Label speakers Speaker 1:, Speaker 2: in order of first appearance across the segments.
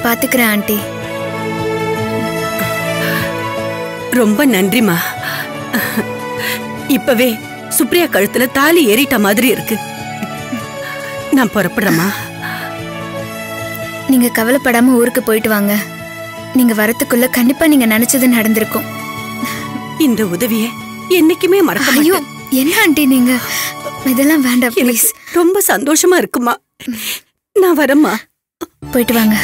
Speaker 1: நான் பாத்துக்கிறேன் ஆண்டி
Speaker 2: ரொம்ப நன்றிமா இப்பவே சுப்ரியா கழுத்துல தாலி ஏறிட்ட மாதிரி இருக்கு நான் புறப்படுறேம்மா
Speaker 1: நீங்க கவலைப்படாம ஊருக்கு போயிட்டு வாங்க நீங்க வரத்துக்குள்ள கண்டிப்பா நீங்க நினைச்சது நடந்திருக்கும்
Speaker 2: இந்த உதவியை என்னைக்குமே மறக்க
Speaker 1: ஐயோ
Speaker 2: மாட்டேன்
Speaker 1: என்ன ஆண்டி நீங்க இதெல்லாம் வேண்டாம் ப்ளீஸ்
Speaker 2: எனக்கு ரொம்ப சந்தோஷமா இருக்குமா நான் வரேம்மா
Speaker 1: போயிட்டு வாங்க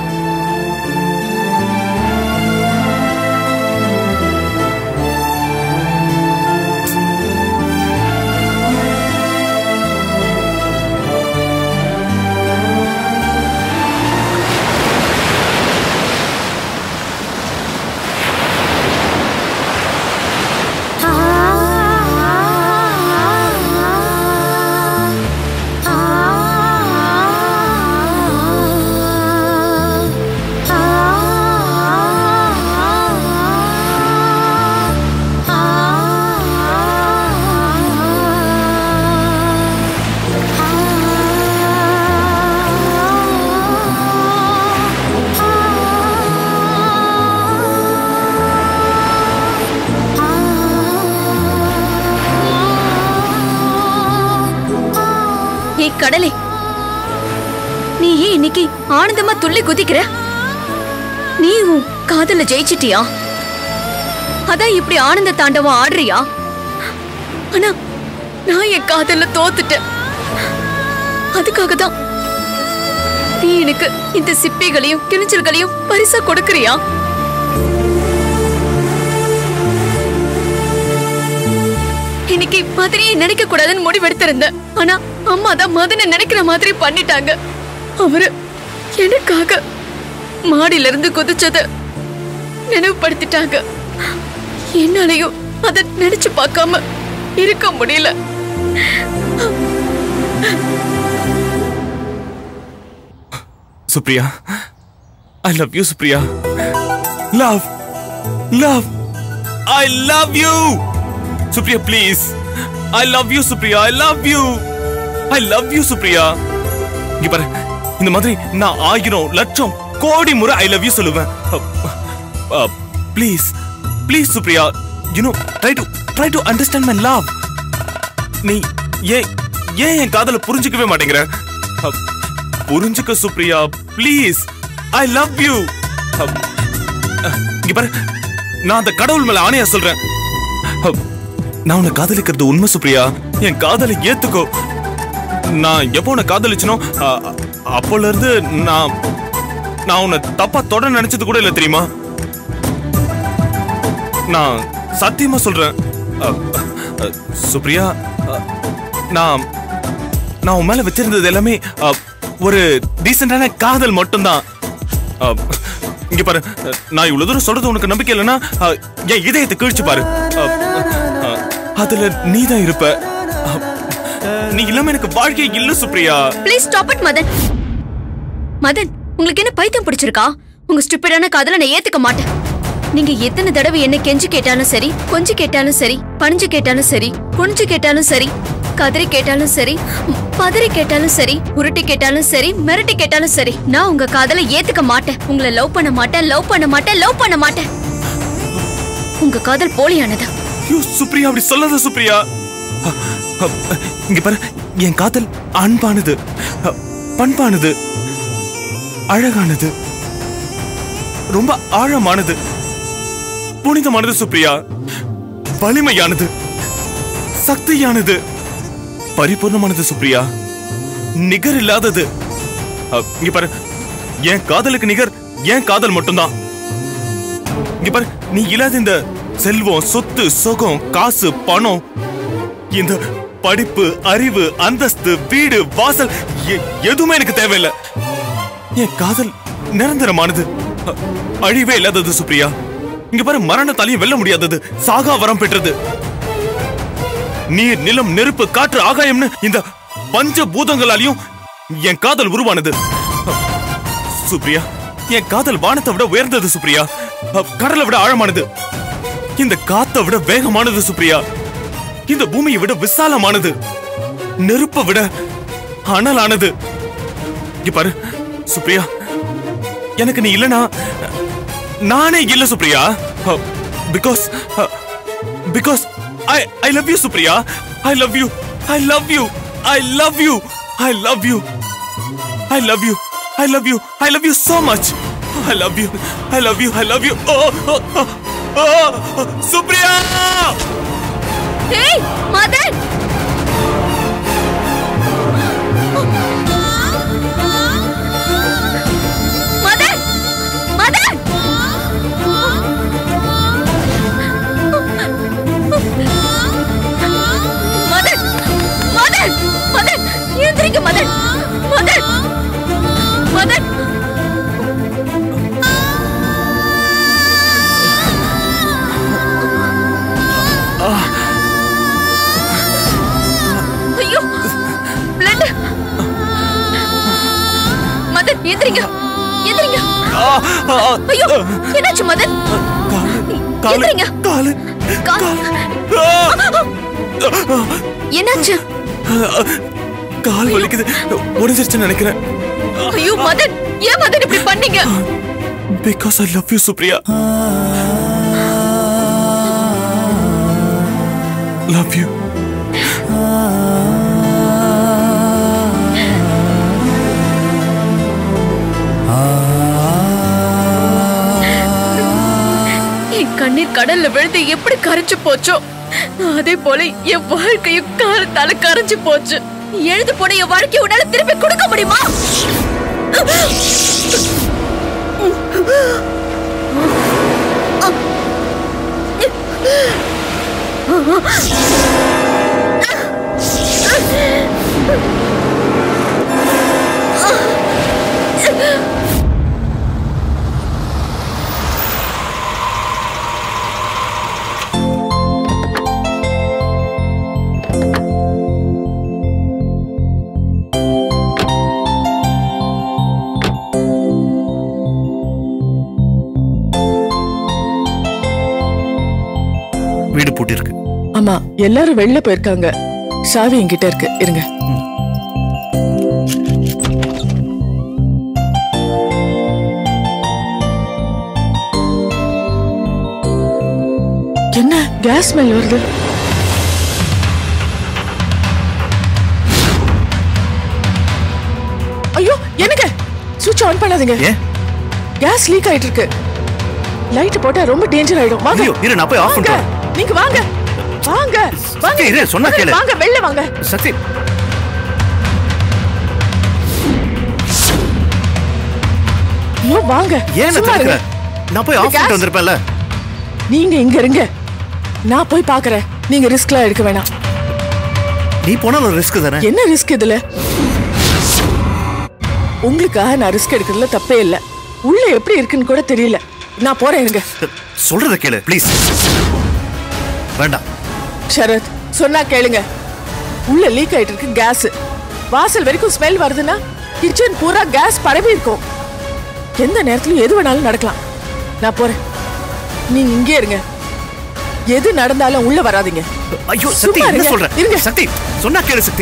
Speaker 3: ஏய் கடலே நீ ஏன் இன்னைக்கு ஆனந்தமா துள்ளி குதிக்கிற நீ உன் காதல ஜெயிச்சிட்டியா அதான் இப்படி ஆனந்த தாண்டவம் ஆடுறியா ஆனா நான் என் காதல்ல தோத்துட்டேன் அதுக்காக தான் நீ எனக்கு இந்த சிப்பிகளையும் கிழிச்சல்களையும் பரிசா கொடுக்கறியா இன்னைக்கு மதனையை நினைக்க கூடாதுன்னு முடிவெடுத்திருந்தேன் ஆனா அம்மா தான் மதனை நினைக்கிற மாதிரி பண்ணிட்டாங்க அவரு எனக்காக மாடியில இருந்து குதிச்சத நினைவுபடுத்திட்டாங்க என்னாலையும் அத நினைச்சு பார்க்காம இருக்க முடியல
Speaker 4: Supriya I love you Supriya love love I love you Supriya please I love you Supriya I love you I love you Supriya இங்க பாரு இந்த மாதிரி நான் ஆயிரம் லட்சம் கோடி முறை ஐ லவ் யூ சொல்லுவேன் please please Supriya you know try to try to understand my love நீ ஏன் ஏன் என் காதல புரிஞ்சுக்கவே மாட்டேங்கிற அப், புரிஞ்சுக்க Supriya please I love you இங்க பாரு நான் அந்த கடவுள் மேல ஆணையா சொல்றேன் அப், நான் உன்னை காதலிக்கிறது உண்மை சுப்ரியா என் காதலை ஏத்துக்கோ நான் எப்போ உன்னை காதலிச்சனோ அ- அ- அப்போல இருந்து நான் நான் உன்னை தப்பா தொட நினைச்சது கூட இல்ல தெரியுமா நான் சத்தியமா சொல்றேன் அ, அ, சுப்ரியா அ, நான் நான் உன் மேல வச்சிருந்தது எல்லாமே அ, ஒரு டீசென்டான காதல் மட்டும்தான் அ, இங்க பாரு அ, நான் இவ்வளவு தூரம் சொல்றது உனக்கு நம்பிக்கை இல்லைன்னா அ, என் இதயத்தை கிழிச்சு பாரு அ, அ, அதுல நீதான் இருப்ப அ, நீ இல்லாம எனக்கு வாழ்க்கையே இல்ல Supriya
Speaker 3: please stop it Madhan Madhan உங்களுக்கு என்ன பைத்தியம் பிடிச்சிருக்கா உங்க ஸ்டூபிடான காதல நான் ஏத்துக்க மாட்டேன் நீங்க எத்தனை தடவை என்ன கெஞ்சு கேட்டாலும் சரி கொஞ்சி கேட்டாலும் சரி பணிஞ்சு கேட்டாலும் சரி குனிஞ்சு கேட்டாலும் சரி கதறி கேட்டாலும் சரி ம், பதறி கேட்டாலும் சரி உருட்டி கேட்டாலும் சரி மிரட்டி கேட்டாலும் சரி நான் உங்க காதலை ஏத்துக்க மாட்டேன் உங்களை லவ் பண்ண மாட்டேன் லவ் பண்ண மாட்டேன் லவ் பண்ண மாட்டேன் உங்க காதல் போலியானது
Speaker 4: ஐயோ சுப்ரியா அப்படி சொல்லாத சுப்ரியா அ, அ, இங்க பாரு என் காதல் அன்பானது அ, பண்பானது அழகானது ரொம்ப ஆழமானது புனிதமானது சுப்ரியா வலிமையானது சக்தியானது பரிபூர்ணமானது சுப்ரியா நிகர் இல்லாதது அ, இங்க பாரு என் காதலுக்கு நிகர் என் காதல் மட்டும்தான் இங்க பாரு நீ இல்லாத இந்த செல்வம் சொத்து சுகம் காசு பணம் இந்த படிப்பு அறிவு அந்தஸ்து வீடு வாசல் எ- எதுவுமே எனக்கு தேவையில்லை என் காதல் நிரந்தரமானது அ- அழிவே இல்லாதது சுப்ரியா இங்க பாரு மரணத்தாலையும் வெல்ல முடியாதது சாகா வரம் பெற்றது நீர் நிலம் நெருப்பு காற்று ஆகாயம்னு இந்த பஞ்ச பூதங்களாலையும் என் காதல் உருவானது அ- சுப்ரியா என் காதல் வானத்தை விட உயர்ந்தது சுப்ரியா அ, கடலை விட ஆழமானது இந்த காத்தை விட வேகமானது சுப்ரியா இந்த பூமியை விட விசாலமானது நெருப்பை விட அனலானது இங்க பாரு சுப்ரியா எனக்கு நீ இல்லனா நானே இல்ல Supriya because because I I love you Supriya I love you I love you I love you I love you I love you I love you I love you so much I love you I love you I love you ஓ சுப்ரியா
Speaker 3: ஏய் மதன் மதன் மதன் மதன் மதன் மதன் எந்திரிங்க மதன் மதன் மதன் ஐயோ blood Madan எந்திரிங்க எந்திரிங்க ஐயோ என்னாச்சு மதன்
Speaker 4: காலு
Speaker 3: எந்திரிங்க.
Speaker 4: காலு
Speaker 3: கா-
Speaker 4: ஆ!
Speaker 3: என்னாச்சு
Speaker 4: கால் வலிக்குது உடஞ்சிருச்சுன்னு நினைக்கிறேன்
Speaker 3: ஐயோ மதன் ஏன் மதன் இப்படி பண்ணீங்க
Speaker 4: because I love you Supriya love you
Speaker 3: என் கண்ணீர் கடல்ல விழுந்து எப்படி கரைஞ்சு போச்சோ அதே போல என் வாழ்க்கையும் காலத்தால கரைஞ்சு போச்சு எழுது போன என் வாழ்க்கைய உன்னால திருப்பி கொடுக்க முடியுமா
Speaker 5: வீடு பூட்டிருக்கு
Speaker 6: ஆமா எல்லாரும் வெளில போயிருக்காங்க சாவி என்கிட்ட இருக்கு இருங்க என்ன கேஸ் ஸ்மெல் வருது ஐயோ என்னங்க சுவிட்ச் ஆன் பண்ணாதீங்க
Speaker 5: ஏன்
Speaker 6: கேஸ் லீக் ஆயிட்டு இருக்கு லைட் போட்டா ரொம்ப டேஞ்சர் ஆயிடும் வாங்க
Speaker 5: ஐயோ, இரு, நான் போய் off
Speaker 6: வாங்க.
Speaker 5: பண்றேன்.
Speaker 6: நீங்க வாங்க வாங்க வாங்க
Speaker 5: இரு, சொன்னா கேளு.
Speaker 6: வாங்க வெளில வாங்க
Speaker 5: சக்தி
Speaker 6: ஐயோ வாங்க
Speaker 5: ஏன்
Speaker 6: சும்மா
Speaker 5: தடுக்கிற
Speaker 6: இருங்க.
Speaker 5: நான் போய் ஆஃப்
Speaker 6: gas-
Speaker 5: பண்ணிட்டு வந்திருப்பேன்ல
Speaker 6: நீங்க இங்க இருங்க நான் போய் பாக்குறேன் நீங்க ரிஸ்க்லாம் எடுக்க வேணாம்
Speaker 5: நீ போனாலும் ரிஸ்க் தானே
Speaker 6: என்ன ரிஸ்க் இதுல உங்களுக்காக நான் ரிஸ்க் எடுக்கிறதுல தப்பே இல்ல உள்ள எப்படி இருக்குன்னு கூட தெரியல நான் போறேன் இருங்க
Speaker 5: சொல்றத கேளு ப்ளீஸ் வேண்டாம்
Speaker 6: சரத் சொன்னா கேளுங்க உள்ள லீக் ஆயிட்டு இருக்கு கேஸ் வாசல் வரைக்கும் ஸ்மெல் வருதுன்னா கிச்சன் பூரா கேஸ் பரவி இருக்கும் எந்த நேரத்திலும் எது வேணாலும் நடக்கலாம் நான் போறேன் நீங்க இங்கே இருங்க எது நடந்தாலும் உள்ள வராதீங்க
Speaker 5: ஐயோ
Speaker 6: சும்மா
Speaker 5: சக்தி என்ன
Speaker 6: இருங்க.
Speaker 5: சொல்ற
Speaker 6: இருங்க.
Speaker 5: சக்தி சொன்னா கேளு சக்தி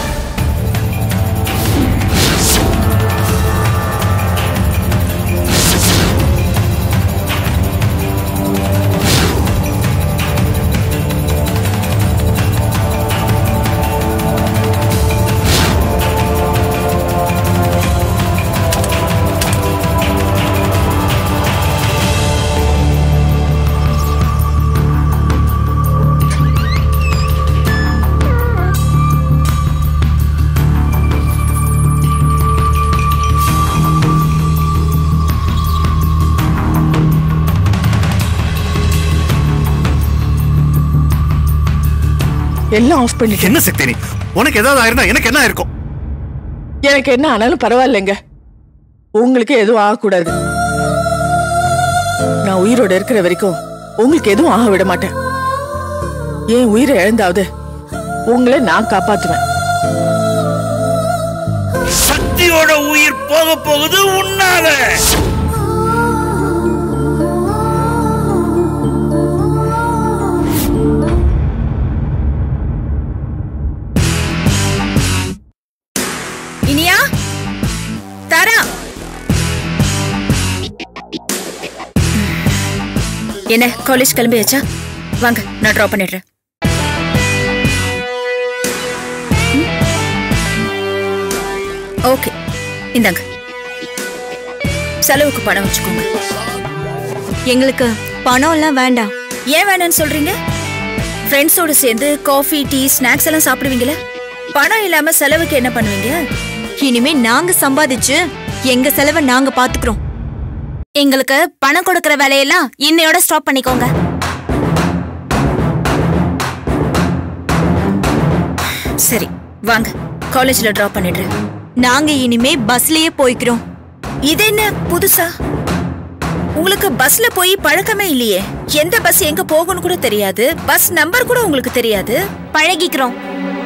Speaker 6: எல்லாம் ஆஃப் பண்ணிட்டேன்
Speaker 5: என்ன சக்தி நீ உனக்கு ஏதாவது ஆயிருந்தா எனக்கு என்ன ஆயிருக்கும்
Speaker 6: எனக்கு என்ன ஆனாலும் பரவாயில்லைங்க உங்களுக்கு எதுவும் ஆகக்கூடாது நான் உயிரோட இருக்கிற வரைக்கும் உங்களுக்கு எதுவும் ஆக விட மாட்டேன் என் உயிரை இழந்தாவது உங்களை நான் காப்பாத்துவேன்
Speaker 5: சக்தியோட உயிர் போக போகுது உன்னால
Speaker 1: இனியா தாரா என்ன காலேஜ் கிளம்பியாச்சா வாங்க நான் ட்ராப் பண்ணிடுறேன் ஓகே இந்தாங்க செலவுக்கு பணம் வச்சுக்கோங்க
Speaker 3: எங்களுக்கு பணம் எல்லாம் வேண்டாம்
Speaker 1: ஏன் வேணாம்னு சொல்றீங்க ஃப்ரெண்ட்ஸோட சேர்ந்து காஃபி டீ ஸ்நாக்ஸ் எல்லாம் சாப்பிடுவீங்களே பணம் இல்லாம செலவுக்கு என்ன பண்ணுவீங்க
Speaker 3: இனிமே நாங்க சம்பாதிச்சு எங்க செலவை நாங்க பாத்துக்கிறோம்
Speaker 7: எங்களுக்கு பணம் கொடுக்கற வேலையெல்லாம் இன்னையோட ஸ்டாப் பண்ணிக்கோங்க
Speaker 1: சரி வாங்க காலேஜ்ல டிராப் பண்ணிடுறேன்
Speaker 3: நாங்க இனிமே பஸ்லயே போய்க்கிறோம்
Speaker 1: இது என்ன புதுசா உங்களுக்கு பஸ்ல போய் பழக்கமே இல்லையே எந்த பஸ் எங்க போகும்னு கூட தெரியாது பஸ் நம்பர் கூட உங்களுக்கு தெரியாது
Speaker 7: பழகிக்கிறோம்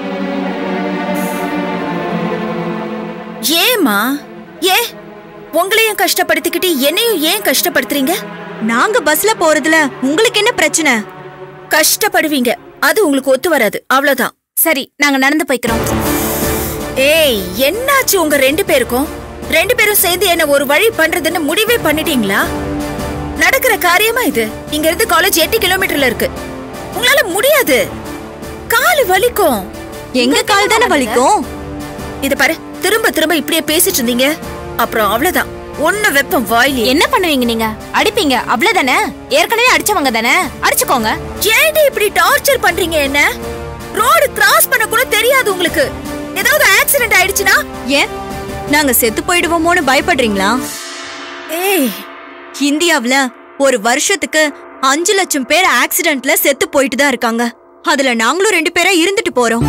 Speaker 1: ஏமா ஏ உங்களையும் கஷ்டப்படுத்திக்கிட்டு என்னையும் ஏன் கஷ்டப்படுத்துறீங்க
Speaker 3: நாங்க பஸ்ல போறதுல உங்களுக்கு என்ன பிரச்சனை
Speaker 1: கஷ்டப்படுவீங்க அது உங்களுக்கு ஒத்து வராது அவ்வளவுதான்
Speaker 7: சரி நாங்க நடந்து போய்க்கிறோம்
Speaker 1: ஏய் என்னாச்சு உங்க ரெண்டு பேருக்கும் ரெண்டு பேரும் சேர்ந்து என்ன ஒரு வழி பண்றதுன்னு முடிவே பண்ணிட்டீங்களா நடக்கிற காரியமா இது இங்க இருந்து காலேஜ் எட்டு கிலோமீட்டர்ல இருக்கு உங்களால முடியாது காலு வலிக்கும்
Speaker 3: எங்க கால் தானே வலிக்கும்
Speaker 1: இத பாரு திரும்ப திரும்ப இப்படியே பேசிட்டு இருந்தீங்க அப்புறம் அவ்வளவுதான் ஒண்ணு வெப்பம் வாயிலே
Speaker 7: என்ன பண்ணுவீங்க நீங்க அடிப்பீங்க அவ்வளவுதானே ஏற்கனவே அடிச்சவங்க தானே அடிச்சுக்கோங்க
Speaker 1: ஏன்டி இப்படி டார்ச்சர் பண்றீங்க என்ன ரோடு கிராஸ் பண்ண கூட தெரியாது உங்களுக்கு ஏதாவது ஆக்சிடென்ட் ஆயிடுச்சுன்னா
Speaker 3: ஏன் நாங்க செத்து போயிடுவோமோன்னு பயப்படுறீங்களா
Speaker 1: ஏய்
Speaker 3: இந்தியாவுல ஒரு வருஷத்துக்கு அஞ்சு லட்சம் பேர் ஆக்சிடென்ட்ல செத்து போயிட்டு தான் இருக்காங்க அதுல நாங்களும் ரெண்டு பேரா இருந்துட்டு போறோம்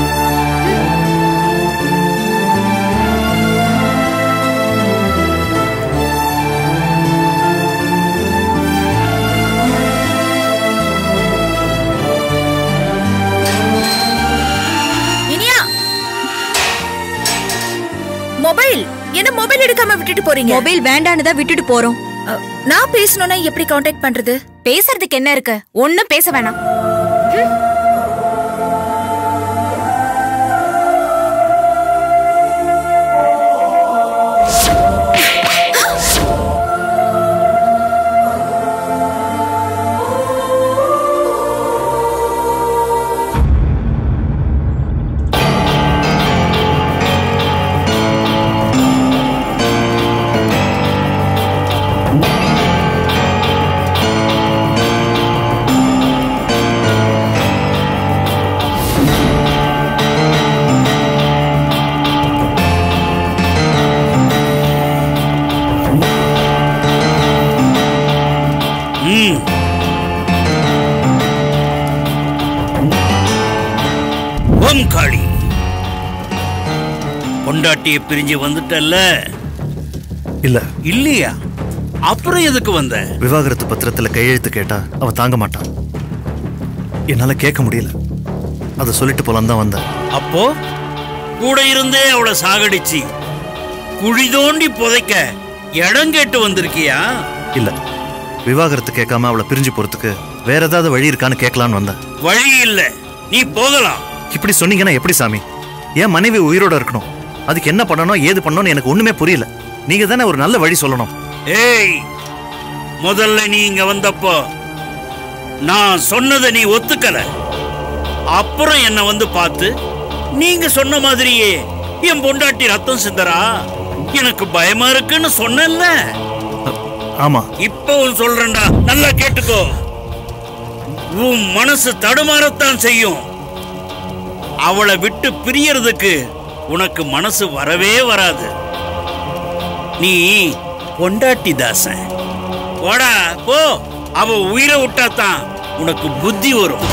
Speaker 1: இனியா மொபைல் என்ன மொபைல் எடுக்காம விட்டுட்டு போறீங்க
Speaker 3: மொபைல் வேண்டான்னு தான் விட்டுட்டு போறோம்
Speaker 1: அ, நான் பேசணும்னா எப்படி காண்டாக்ட் பண்றது
Speaker 7: பேசுறதுக்கு என்ன இருக்கு ஒண்ணும் பேச வேணாம்
Speaker 5: ம் ஓம் காளி பொண்டாட்டிய பிரிஞ்சு வந்துட்டல்ல
Speaker 8: இல்ல
Speaker 5: இல்லையா அப்புறம் எதுக்கு வந்த
Speaker 8: விவாகரத்து பத்திரத்துல கையெழுத்து கேட்டா அவ தாங்க மாட்டான் என்னால கேட்க முடியல அதை சொல்லிட்டு போலாம் தான் வந்தேன்
Speaker 5: அப்போ கூட இருந்தே அவளை சாகடிச்சு குழி தோண்டி புதைக்க இடம் கேட்டு வந்திருக்கியா
Speaker 8: இல்ல விவாகரத்து கேட்காம அவளை பிரிஞ்சு போறதுக்கு வேற ஏதாவது வழி இருக்கான்னு கேட்கலான்னு வந்தேன்
Speaker 5: வழி இல்ல நீ போகலாம்
Speaker 8: இப்படி சொன்னீங்கன்னா எப்படி சாமி என் மனைவி உயிரோட இருக்கணும் அதுக்கு என்ன பண்ணணும் ஏது பண்ணணும்னு எனக்கு ஒண்ணுமே புரியல நீங்க தானே ஒரு நல்ல வழி சொல்லணும்
Speaker 5: ஏய் முதல்ல நீ இங்க வந்தப்போ நான் சொன்னதை நீ ஒத்துக்கல அப்புறம் என்ன வந்து பார்த்து நீங்க சொன்ன மாதிரியே என் பொண்டாட்டி ரத்தம் சிந்தரா எனக்கு பயமா இருக்குன்னு சொன்னேன்ல
Speaker 8: அ- ஆமா
Speaker 5: இப்பவும் சொல்றேன்டா நல்லா கேட்டுக்கோ உன் மனசு தடுமாறத்தான் செய்யும் அவளை விட்டு பிரியறதுக்கு உனக்கு மனசு வரவே வராது நீ பொண்டாட்டி தாசன் போடா போ அவ உயிரை விட்டாதான் உனக்கு புத்தி வரும்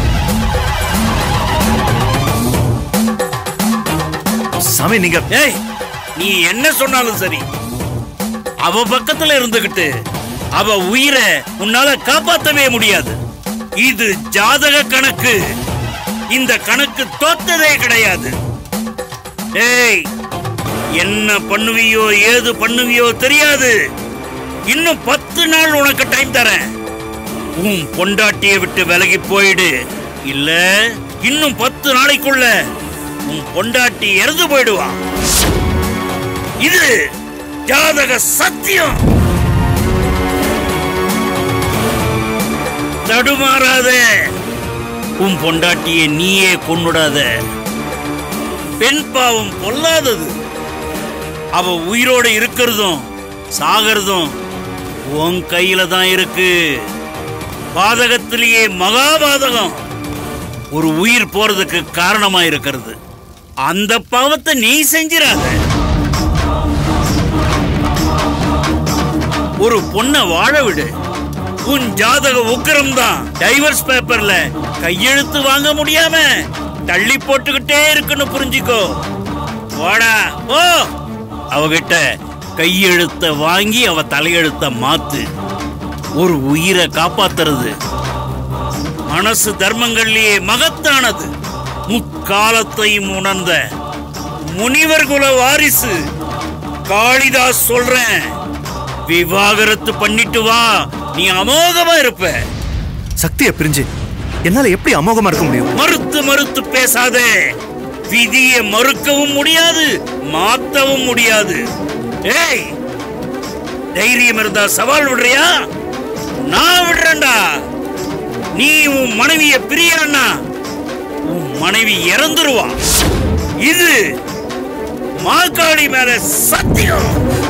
Speaker 8: சாமி நீங்க
Speaker 5: ஏய் நீ என்ன சொன்னாலும் சரி அவ பக்கத்துல இருந்துகிட்டு அவ உயிரை உன்னால காப்பாத்தவே முடியாது இது ஜாதக கணக்கு இந்த கணக்கு தோத்ததே கிடையாது ஏய் என்ன பண்ணுவியோ ஏது பண்ணுவியோ தெரியாது இன்னும் பத்து நாள் உனக்கு டைம் தரேன் உன் பொண்டாட்டியை விட்டு விலகி போயிடு இல்ல இன்னும் பத்து நாளைக்குள்ள உன் பொண்டாட்டி இறந்து போயிடுவா இது ஜாதக சத்தியம் தடுமாறாத உன் பொண்டாட்டியை நீயே கொன்னுடாத பெண் பாவம் பொல்லாதது அவ உயிரோட இருக்கிறதும் சாகிறதும் உன் கையில தான் இருக்கு பாதகத்திலேயே மகாபாதகம் ஒரு உயிர் போறதுக்கு காரணமா இருக்கிறது அந்த பாவத்தை நீ செஞ்சிடாத ஒரு பொண்ண வாழ விடு உன் ஜாதக உக்கிரம் தான் டைவர்ஸ் பேப்பர்ல கையெழுத்து வாங்க முடியாம தள்ளி போட்டுக்கிட்டே இருக்குன்னு புரிஞ்சுக்கோ வாடா ஓ அவகிட்ட கையெழுத்த வாங்கி அவ தலையெழுத்த மாத்து ஒரு உயிரை காப்பாத்துறது மனசு தர்மங்கள்லயே மகத்தானது முக்காலத்தையும் உணர்ந்த முனிவர் குல வாரிசு காளிதாஸ் சொல்றேன் விவாகரத்து பண்ணிட்டு வா நீ அமோகமா இருப்ப
Speaker 8: சக்தியை பிரிஞ்சு என்னால எப்படி அமோகமா இருக்க முடியும்
Speaker 5: மறுத்து மறுத்து பேசாதே விதியை மறுக்கவும் முடியாது மாத்தவும் முடியாது ஏய் தைரியம் இருந்தா சவால் விடுறியா நான் விடுறேன்டா நீ உன் மனைவிய பிரியறன்னா உன் மனைவி இறந்துருவா இது மாக்காளி மேல சத்தியம்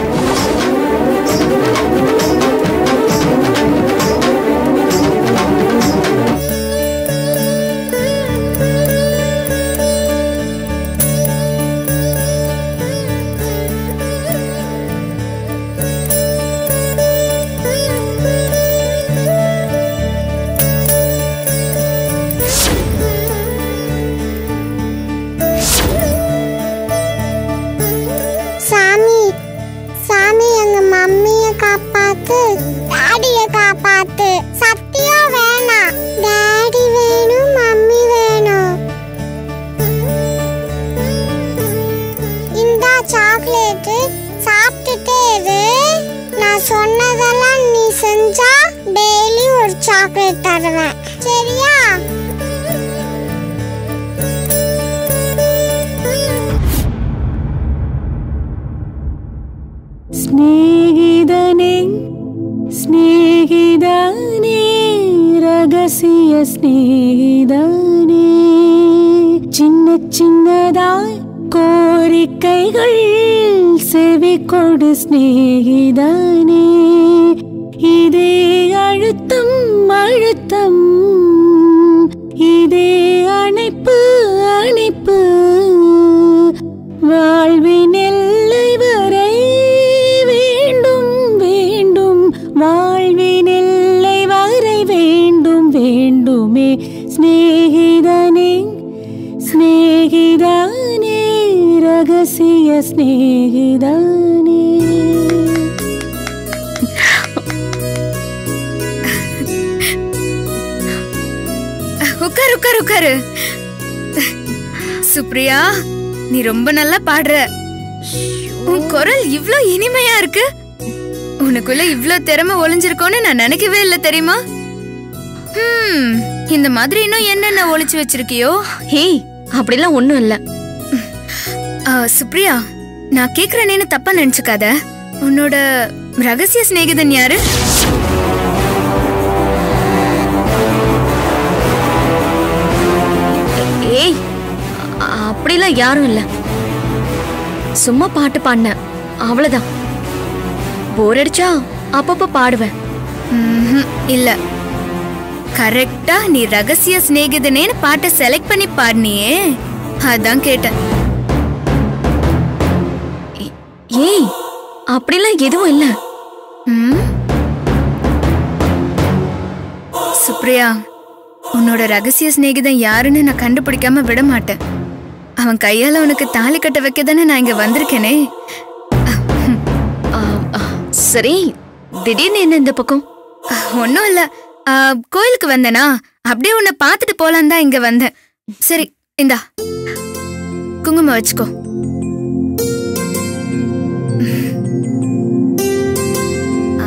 Speaker 9: சாமி சாமி எங்க மம்மிய காப்பாத்து டாடிய காப்பாத்து சத்தியா வேணாம் டாடி வேணும் மம்மி வேணும் இந்தா சாக்லேட் சாப்பிட்டுட்டே இரு நான் சொன்னதெல்லாம் நீ செஞ்சா டெய்லி ஒரு சாக்லேட் தருவேன் சரியா
Speaker 10: സ്നേഹിതനെ സ്നേഹിതനെ രഹസ്യ സ്നേഹിതനെ சின்ன சின்னதாய் கோரிக்கைகள் செவி கொடு சிநேகிதனே இதே அழுத்தம் அழுத்தம் இதே அணைப்பு அணைப்பு வாழ்வின் எல்லை வரை வேண்டும் வேண்டும் வாழ்வின் எல்லை வரை வேண்டும் வேண்டுமே சிநேகிதனே സ്നേഹിതാനേ രഹസ്യ സ്നേഹിതാനേ
Speaker 1: உட்காரு உட்காரு உட்காரு சுப்ரியா நீ ரொம்ப நல்லா பாடுற உன் குரல் இவ்ளோ இனிமையா இருக்கு உனக்குள்ள இவ்ளோ திறமை ஒளிஞ்சிருக்கோன்னு நான் நினைக்கவே இல்லை தெரியுமா ஹம், இந்த மாதிரி இன்னும் என்னென்ன ஒளிச்சு வச்சிருக்கியோ
Speaker 3: ஹேய் அப்படிலாம் ஒண்ணும் இல்ல
Speaker 1: ஆ, சுப்ரியா நான் கேக்குறேனேன்னு தப்பா நினைச்சுக்காத உன்னோட ரகசிய சிநேகிதன் யாரு
Speaker 3: ஏய் அ- அப்படிலாம் யாரும் இல்ல சும்மா பாட்டு பாடினேன் அவ்வளவுதான் போர் அடிச்சா அப்பப்ப பாடுவேன்
Speaker 1: ம்ஹும், இல்ல கரெக்டா நீ ரகசிய சிநேகிதனேன்னு பாட்டை செலக்ட் பண்ணி பாடினியே அதான் கேட்டேன்
Speaker 3: ஏ- ஏய் அப்படிலாம் எதுவும் இல்ல
Speaker 1: ம்? சுப்ரியா உன்னோட ரகசிய சிநேகிதன் யாருன்னு நான் கண்டுபிடிக்காம விட மாட்டேன் அவன் கையால உனக்கு தாலி கட்ட வைக்க தானே நான் இங்க வந்திருக்கேனே
Speaker 3: ஆ, ஆ, சரி திடீர்னு என்ன இந்த பக்கம்
Speaker 1: ஒன்றும் இல்ல ஆ, கோயிலுக்கு வந்தேனா அப்படியே உன்னை பார்த்துட்டு போலாம் தான் இங்க வந்தேன் சரி இந்தா குங்குமம் வச்சுக்கோ ஆ.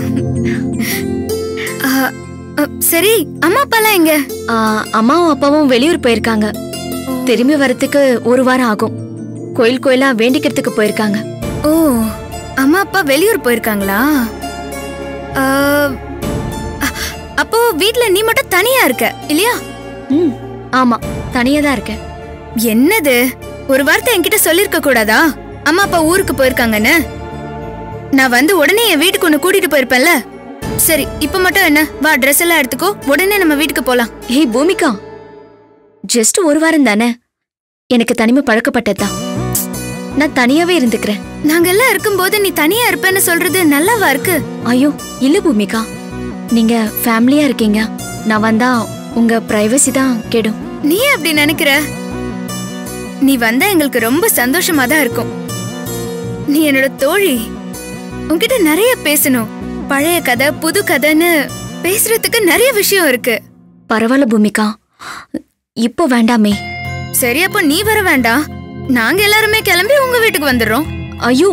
Speaker 1: ஆ, அ, சரி அம்மா அப்பாலாம் எங்க
Speaker 3: ஆ, அம்மாவும் அப்பாவும் வெளியூர் போயிருக்காங்க திரும்பி வரத்துக்கு ஒரு வாரம் ஆகும் கோயில் கோயிலா வேண்டிக்கிறதுக்கு போயிருக்காங்க
Speaker 1: ஓ அம்மா அப்பா வெளியூர் போயிருக்காங்களா ஆ, அ, அப்போ வீட்ல நீ மட்டும் தனியா இருக்க இல்லையா
Speaker 3: ம் ஆமா தனியா தான் இருக்கேன்
Speaker 1: என்னது ஒரு வார்த்தை என்கிட்ட சொல்லிருக்க கூடாதா அம்மா அப்பா ஊருக்கு போயிருக்காங்கன்னு நான் வந்து உடனே என் வீட்டுக்கு ஒன்னு கூட்டிட்டு போயிருப்பேன்ல சரி இப்ப மட்டும் என்ன வா ட்ரெஸ் எல்லாம் எடுத்துக்கோ உடனே நம்ம வீட்டுக்கு போலாம்
Speaker 3: ஏய் பூமிகா ஜஸ்ட் ஒரு வாரம் தானே எனக்கு தனிமை பழக்கப்பட்டதுதான் நான் தனியாவே இருந்துக்கிறேன்
Speaker 1: நாங்க எல்லாம் இருக்கும்போது நீ தனியா இருப்பேன்னு சொல்றது நல்லாவா இருக்கு
Speaker 3: ஐயோ இல்ல பூமிகா நீங்க ஃபேமிலியா இருக்கீங்க நான் வந்தா உங்க பிரைவசி தான் கெடும்
Speaker 1: நீ அப்படி நினைக்கிற நீ வந்தா எங்களுக்கு ரொம்ப சந்தோஷமா தான் இருக்கும் நீ என்னோட தோழி உன்கிட்ட நிறைய பேசணும் பழைய கதை புது கதைன்னு பேசுறதுக்கு நிறைய விஷயம் இருக்கு
Speaker 3: பரவாயில்ல பூமிகா இப்போ வேண்டாமே
Speaker 1: சரி அப்போ நீ வர வேண்டாம் நாங்க எல்லாருமே கிளம்பி உங்க வீட்டுக்கு வந்துடுறோம்
Speaker 3: ஐயோ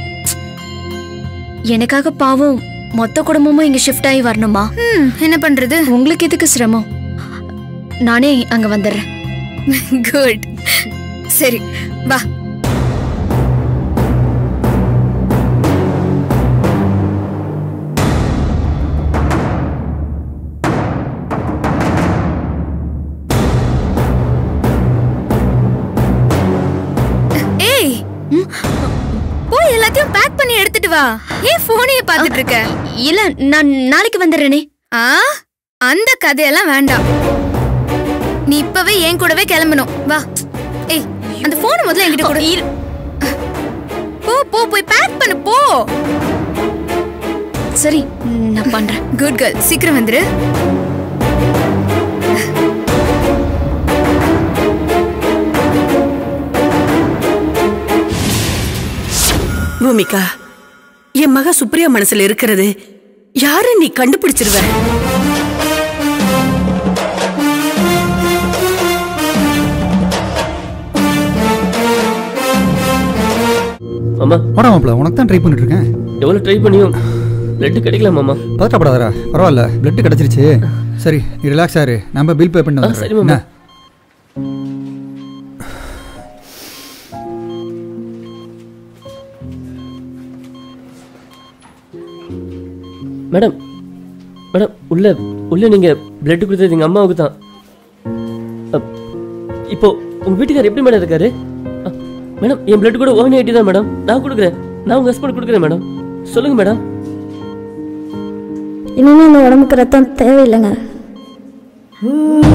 Speaker 3: எனக்காக பாவம் மொத்த குடும்பமும் இங்க ஷிஃப்ட் ஆகி வரணுமா
Speaker 1: ம், என்ன பண்றது
Speaker 3: உங்களுக்கு எதுக்கு சிரமம் நானே அங்க வந்துடுறேன்
Speaker 1: குட் சரி வா ஏய் போய் எல்லாத்தையும் பேக் பண்ணி எடுத்துட்டு வா ஏன் போனையே பார்த்துட்டு இருக்க
Speaker 3: இல்ல நான் நாளைக்கு வந்துடுறேனே
Speaker 1: ஆ அந்த கதையெல்லாம் வேண்டாம் நீ இப்பவே என் கூடவே கிளம்பணும் வா ஏய் அந்த போன் முதல்ல என்கிட்ட கொடு போ போ போய் பேக் பண்ணு போ
Speaker 3: சரி நான் பண்றேன்
Speaker 1: குட் கேர்ள் சீக்கிரம் வந்துரு
Speaker 2: பூமிகா என் மக சுப்ரியா மனசுல இருக்கிறது யாரு நீ கண்டுபிடிச்சிருவ
Speaker 11: மாமா
Speaker 12: வாடா மாப்பிள உனக்கு தான் ட்ரை பண்ணிட்டு இருக்கேன்
Speaker 11: எவ்வளோ ட்ரை பண்ணியும் பிளட் கிடைக்கல மாமா
Speaker 12: பதட்டப்படாதடா பரவாயில்ல பிளட் கிடைச்சிருச்சு சரி நீ ரிலாக்ஸ் ஆரு நம்ம பில் பே பண்ணி
Speaker 11: ஆ, சரி மாமா.
Speaker 12: என்ன
Speaker 11: மேடம் மேடம் உள்ள உள்ள நீங்க பிளட் கொடுத்தது எங்க அம்மாவுக்கு தான் அப், இப்போ உங்க வீட்டுக்காரர் எப்படி மேடம் இருக்காரு அ, மேடம் என் பிளட் கூட ஓன் ஐட்டி தான் மேடம் நான் கொடுக்குறேன் நான் உங்க ஹஸ்பண்ட் கொடுக்குறேன் மேடம் சொல்லுங்க மேடம்
Speaker 13: இனிமே இந்த உடம்புக்கு ரத்தம் தேவையில்லைங்க